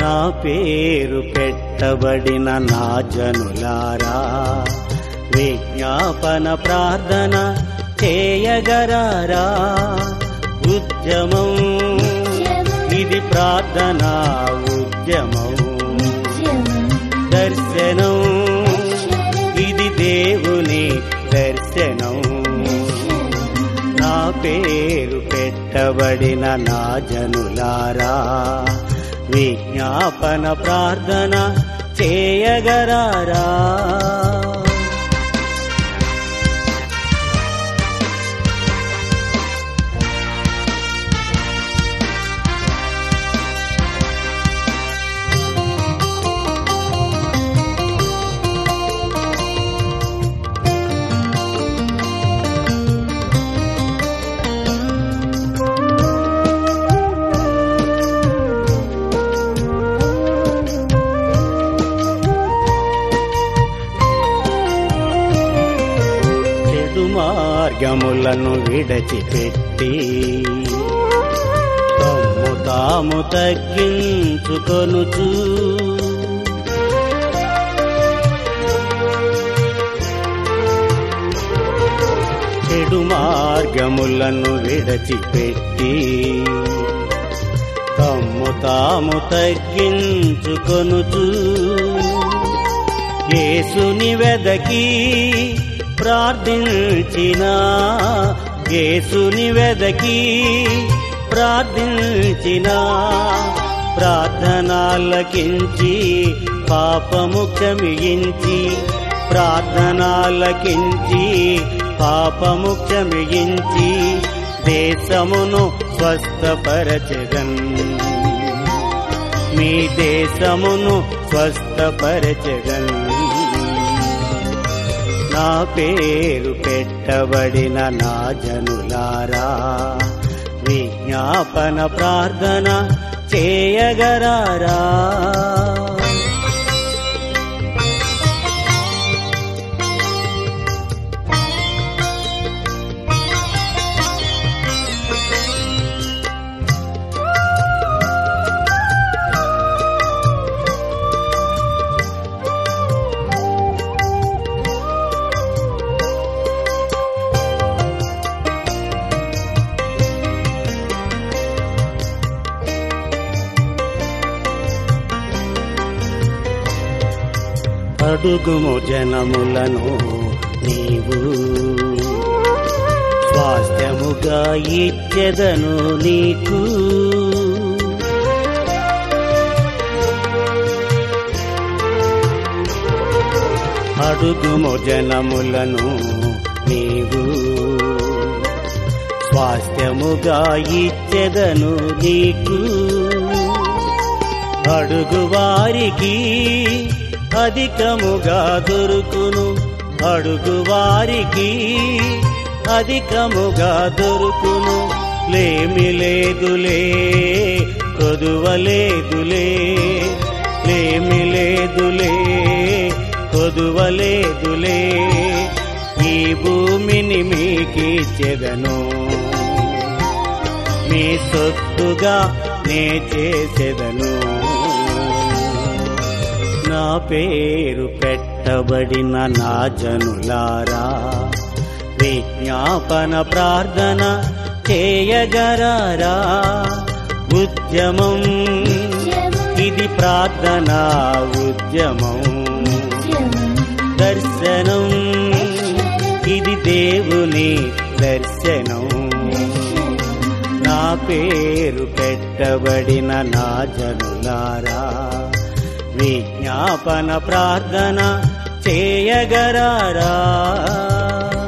నా పేరు పెట్టబడిన నా జనులారా విజ్ఞాపన ప్రార్థన చేయగరారా ఉద్యమం ఇది ప్రార్థన ఉద్యమం దర్శనం ఇది దేవుని దర్శనం నా పేరు పెట్టబడిన నా జనులారా విజ్ఞాపన ప్రార్థన చేయగరారా చెడు మార్గములను విడచిపెట్టి తమ్ము తాము తగ్గించుకొనుచు చెడు మార్గములను విడచిపెట్టి తమ్ము తాము తగ్గించుకొనుచు యేసుని వెదకి ప్రార్థించిన యేసుని వెదకి ప్రార్థించిన ప్రార్థనాలకించి పాపము క్షమించి ప్రార్థనాలకించి పాపము క్షమించి దేశమును స్వస్థపరచగన్ మీ దేశమును స్వస్థపరచగన్ నా పేరు పెట్టబడిన నా జనులారా విజ్ఞాపన ప్రార్థన చేయగరారా అడుగుము జనములను నీవు స్వాస్థ్యముగా ఇచ్చెదను నీకు అడుగుము జనములను నీవు స్వాస్థ్యముగా ఇచ్చెదను నీకు అడుగు వారికి అధికముగా దొరుకును అడుగు వారికి అధికముగా దొరుకును లేమి లేదులే కొదువలేదులే లేమి లేదులే కొదువలేదులే ఈ భూమిని మీకిచ్చెదను మీ సొత్తుగా నే చేసెదను నా పేరు పెట్టబడిన నా జనులారా విజ్ఞాపన ప్రార్థన చేయగరారా ఉద్యమం ఇది ప్రార్థన ఉద్యమం దర్శనం ఇది దేవుని దర్శనం నా పేరు పెట్టబడిన నా జనులారా విజ్ఞాపన ప్రార్థన చేయగరారా